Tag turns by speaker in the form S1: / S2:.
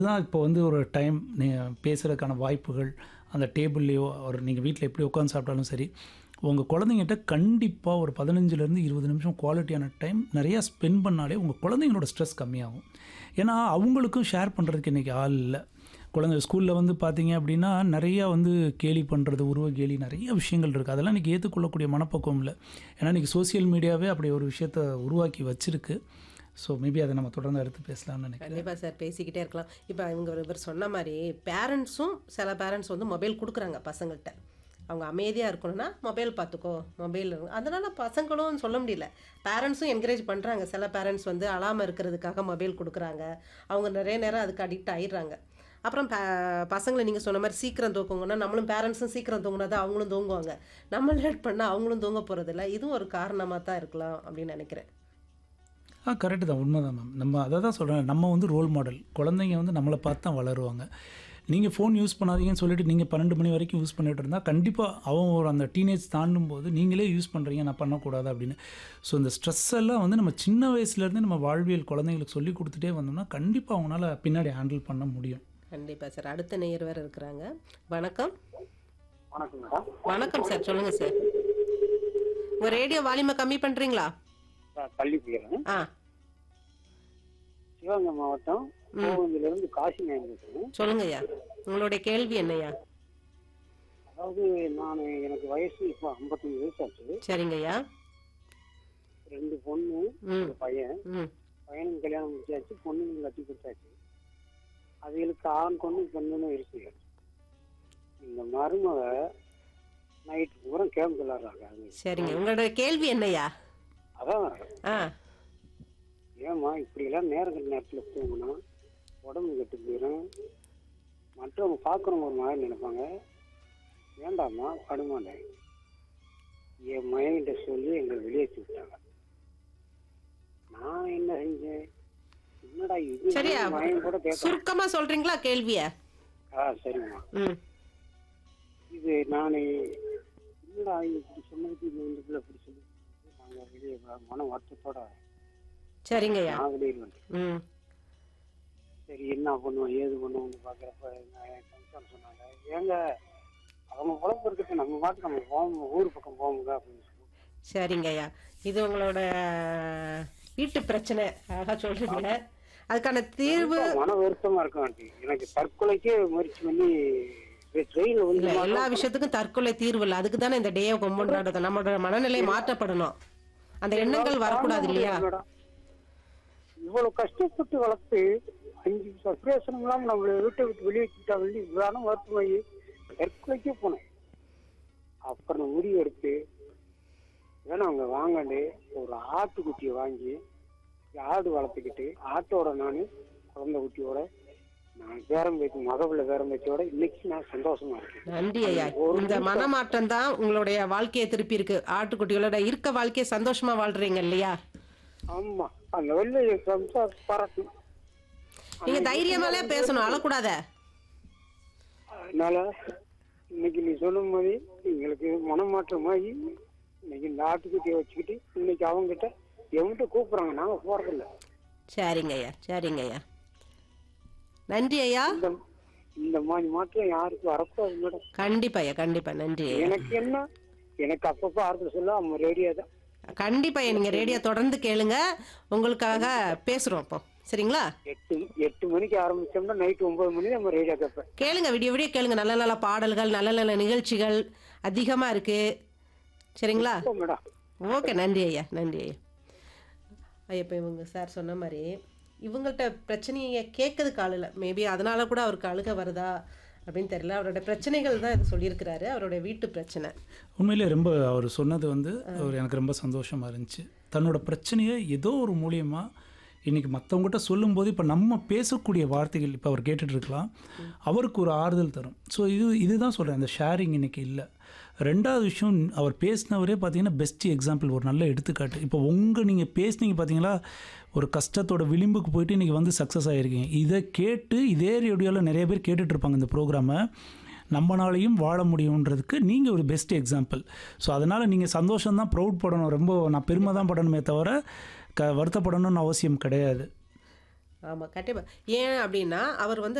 S1: தான் இப்போ வந்து ஒரு டைம் நீங்கள் பேசுகிறதுக்கான வாய்ப்புகள் அந்த டேபிள்லேயோ ஒரு நீங்கள் வீட்டில் எப்படி உட்காந்து சாப்பிட்டாலும் சரி உங்கள் குழந்தைங்கிட்ட கண்டிப்பாக ஒரு பதினஞ்சுலேருந்து இருபது நிமிஷம் குவாலிட்டியான டைம் நிறையா ஸ்பெண்ட் பண்ணாலே உங்கள் குழந்தைங்களோட ஸ்ட்ரெஸ் கம்மியாகும் ஏன்னா அவங்களுக்கும் ஷேர் பண்ணுறதுக்கு இன்றைக்கி ஆள் இல்லை குழந்தை ஸ்கூலில் வந்து பார்த்தீங்க அப்படின்னா நிறையா வந்து கேலி பண்ணுறது உருவ கேலி நிறைய விஷயங்கள் இருக்குது அதெல்லாம் இன்றைக்கி ஏற்றுக்கொள்ளக்கூடிய மனப்பக்குவம் இல்லை ஏன்னா இன்றைக்கி சோஷியல் மீடியாவே அப்படி ஒரு விஷயத்தை உருவாக்கி வச்சிருக்கு ஸோ மேபி அதை நம்ம தொடர்ந்து எடுத்து பேசலாம்னு நினைக்கிறேன்
S2: கண்டிப்பாக சார் பேசிக்கிட்டே இருக்கலாம் இப்போ இவங்க இவர் சொன்ன மாதிரி பேரண்ட்ஸும் சில பேரண்ட்ஸ் வந்து மொபைல் கொடுக்குறாங்க பசங்கள்கிட்ட அவங்க அமைதியாக இருக்கணும்னா மொபைல் பார்த்துக்கோ மொபைல் அதனால் பசங்களும் சொல்ல முடியல பேரண்ட்ஸும் என்கரேஜ் பண்ணுறாங்க சில பேரண்ட்ஸ் வந்து அழாமல் இருக்கிறதுக்காக மொபைல் கொடுக்குறாங்க அவங்க நிறைய நேரம் அதுக்கு அடிக்ட் ஆயிடுறாங்க அப்புறம் ப பசங்களை நீங்கள் சொன்ன மாதிரி சீக்கிரம் தூக்குங்கன்னா நம்மளும் பேரண்ட்ஸும் சீக்கிரம் தூங்குனா தான் அவங்களும் தூங்குவாங்க நம்ம லேட் பண்ணால் அவங்களும் தூங்க போகிறதில்ல இதுவும் ஒரு காரணமாக தான் இருக்கலாம் அப்படின்னு நினைக்கிறேன்
S1: ஆ கரெக்டு தான் உண்மை தான் மேம் நம்ம அதை தான் சொல்கிறேன் நம்ம வந்து ரோல் மாடல் குழந்தைங்க வந்து நம்மளை பார்த்து தான் வளருவாங்க நீங்கள் ஃபோன் யூஸ் பண்ணாதீங்கன்னு சொல்லிட்டு நீங்கள் பன்னெண்டு மணி வரைக்கும் யூஸ் பண்ணிட்டு இருந்தால் கண்டிப்பாக அவன் ஒரு அந்த டீனேஜ் தாண்டும் போது நீங்களே யூஸ் பண்ணுறீங்க நான் பண்ணக்கூடாது அப்படின்னு ஸோ இந்த ஸ்ட்ரெஸ் எல்லாம் வந்து நம்ம சின்ன வயசுலேருந்து நம்ம வாழ்வியல் குழந்தைங்களுக்கு சொல்லி கொடுத்துட்டே வந்தோம்னா கண்டிப்பாக அவங்களால பின்னாடி ஹேண்டில் பண்ண முடியும்
S2: கண்டிப்பாக சார் அடுத்த நேயர் வேறு இருக்கிறாங்க வணக்கம்
S3: வணக்கம் மேடம்
S2: வணக்கம் சார் சொல்லுங்கள் சார் உங்கள் ரேடியோ வால்யூமை கம்மி பண்ணுறீங்களா
S3: நான் பள்ளி போயிடுறேன்
S2: ஆ
S3: சிவகங்கை மாவட்டம் கோவந்திலிருந்து காசி நாயன் பேசுறேன்
S2: சொல்லுங்க ஐயா உங்களுடைய கேள்வி என்னய்யா
S3: அதாவது நான் எனக்கு வயசு இப்போ ஐம்பத்தஞ்சு வயசு ஆச்சு
S2: சரிங்க ஐயா
S3: ரெண்டு பொண்ணு
S2: ம்
S3: ஒரு பையன்
S2: ம்
S3: பையனுக்கு கல்யாணம் முடிச்சாச்சு பொண்ணுங்க கட்டி கொடுத்தாச்சு அதுகளுக்கு ஆண் பொண்ணு பெண்ணுன்னு இருக்கு இந்த மருமக நைட்டு பூரா கேம் விளாடுறாங்க அது
S2: சரிங்க உங்களோட கேள்வி என்னய்யா
S3: அதான்
S2: ஆ
S3: ஏம்மா இப்படியெல்லாம் நேரங்கள் நேரத்தில் தூங்கினா உடம்பு கெட்டு போயிடும் மற்றவங்க பார்க்குறவங்க ஒரு மாதிரி நினைப்பாங்க வேண்டாம்மா படுமாண்டேன் என் மயன்கிட்ட சொல்லி எங்களை வெளியேற்றி விட்டாங்க நான் என்ன செஞ்சேன் என்னடா இது
S2: சரியா
S3: மயன் கூட கேட்க
S2: சுருக்கமா சொல்றீங்களா கேள்விய
S3: ஆ சரிம்மா
S2: ம்
S3: இது நான் என்னடா இப்படி சொன்னதுக்கு இது இந்த பிள்ளை இப்படி சொல்லி நாங்கள் வெளியே வ- மன வருத்தத்தோட
S2: சரிங்க ஐயா
S3: நான் வெளியே வந்துட்டேன்
S2: ம்
S3: சரி என்ன பண்ணுவோம் ஏது பண்ணுவோம்னு பார்க்குறப்ப என் கம்சான் சொன்னாங்க ஏங்க அவங்க குழப்பம் இருக்கட்டும் நம்ம பாட்டு நம்ம போவோம் ஊர் பக்கம் போவோங்க அப்படின்னு சொல்லி
S2: சரிங்க ஐயா இது உங்களோட வீட்டு பிரச்சனை அழகா சொல்றீங்க அதுக்கான தீர்வு
S3: ரொம்ப மன வருத்தமா இருக்கும் ஆண்டி எனக்கு தற்கொலைக்கே முயற்சி பண்ணி ட்ரெயினில் வந்து
S2: இல்ல எல்லா விஷயத்துக்கும் தற்கொலை தீர்வு இல்லை அதுக்கு தானே இந்த டேயை கொண்டாடுறது நம்மளோட மனநிலை மாற்றப்படணும் அந்த எண்ணங்கள் வரக்கூடாது இல்லையா
S3: மேடம் இவ்வளவு கஷ்டப்பட்டு வளர்த்து அஞ்சு சப்ரேஷன் இல்லாம நம்மளை வீட்டை விட்டு வெளியே வச்சுட்டா வெளியே இவ்வளோ வருத்தமாகி தற்கொலைக்கே போனேன் அப்புறம் முடிவு எடுத்து வேணா அவங்க வாங்கண்டு ஒரு ஆட்டுக்குட்டியை வாங்கி ஆடு வளர்த்துக்கிட்டு ஆட்டோட நான் குழந்தை குட்டியோட நான் பேரம் பேச்சு மகபிள்ள பேரம் பேச்சோட இன்னைக்கு நான் சந்தோஷமா இருக்கேன்
S2: நன்றி ஐயா இந்த மனமாற்றம் தான் உங்களுடைய வாழ்க்கையை திருப்பி இருக்கு ஆட்டுக்குட்டிகளோட இருக்க வாழ்க்கையை சந்தோஷமா வாழ்றீங்க இல்லையா
S3: ஆமா அந்த வெள்ளை சம்சார் பாராட்டு
S2: நீங்க தைரியமாலே பேசணும் அழக்கூடாத
S3: அதனால இன்னைக்கு நீ சொன்ன மாதிரி எங்களுக்கு மனமாற்றமாகி இன்னைக்கு இந்த ஆட்டுக்குட்டியை வச்சுக்கிட்டு இன்னைக்கு அவங்ககிட்ட எவன்கிட்ட கூப்பிடுறாங்க நாங்க போறதில்ல
S2: சரிங்க ஐயா சரிங்க ஐயா நன்றி ஐயா
S3: இந்த இந்த மாதிரி மாற்றம் யாருக்கும் வரக்கூடாது மேடம்
S2: கண்டிப்பா ஐயா கண்டிப்பா நன்றி ஐயா
S3: எனக்கு என்ன எனக்கு அப்பப்போ ஆறுதல் சொல்ல அவங்க ரேடியோ தான்
S2: கண்டிப்பா ஐயா நீங்க ரேடியோ தொடர்ந்து கேளுங்க உங்களுக்காக பேசுறோம் அப்போ சரிங்களா
S3: எட்டு எட்டு மணிக்கு ஆரம்பிச்சோம்னா நைட்டு ஒன்பது மணி நம்ம ரேடியோ கேட்பேன்
S2: கேளுங்க விடிய விடிய கேளுங்க நல்ல நல்ல பாடல்கள் நல்ல நல்ல நிகழ்ச்சிகள் அதிகமா இருக்கு சரிங்களா
S3: இப்போ மேடம்
S2: ஓகே நன்றி ஐயா நன்றி ஐயா ஐயா இப்போ இவங்க சார் சொன்ன மாதிரி இவங்கள்ட்ட பிரச்சனையை கேட்கறதுக்கு ஆள் இல்லை மேபி அதனால கூட அவருக்கு அழுக வருதா அப்படின்னு தெரியல அவரோட பிரச்சனைகள் தான் இது சொல்லியிருக்கிறாரு அவரோட வீட்டு பிரச்சனை
S1: உண்மையிலே ரொம்ப அவர் சொன்னது வந்து அவர் எனக்கு ரொம்ப சந்தோஷமாக இருந்துச்சு தன்னோட பிரச்சனையை ஏதோ ஒரு மூலியமாக இன்றைக்கி மற்றவங்ககிட்ட சொல்லும்போது இப்போ நம்ம பேசக்கூடிய வார்த்தைகள் இப்போ அவர் கேட்டுட்டு இருக்கலாம் அவருக்கு ஒரு ஆறுதல் தரும் ஸோ இது இதுதான் சொல்கிறேன் அந்த ஷேரிங் இன்றைக்கி இல்லை ரெண்டாவது விஷயம் அவர் பேசினவரே பார்த்தீங்கன்னா பெஸ்ட் எக்ஸாம்பிள் ஒரு நல்ல எடுத்துக்காட்டு இப்போ உங்கள் நீங்கள் பேசுனீங்க பார்த்தீங்களா ஒரு கஷ்டத்தோட விளிம்புக்கு போயிட்டு இன்றைக்கி வந்து சக்ஸஸ் ஆகிருக்கீங்க இதை கேட்டு இதே ரேடியோவில் நிறைய பேர் கேட்டுட்டு இருப்பாங்க இந்த ப்ரோக்ராமை நம்மனாலையும் வாழ முடியுன்றதுக்கு நீங்கள் ஒரு பெஸ்ட் எக்ஸாம்பிள் ஸோ அதனால் நீங்கள் சந்தோஷம் தான் ப்ரௌட் படணும் ரொம்ப நான் பெருமை தான் படணுமே தவிர க வருத்தப்படணும்னு அவசியம் கிடையாது
S2: ஆமாம் கண்டிப்பாக ஏன் அப்படின்னா அவர் வந்து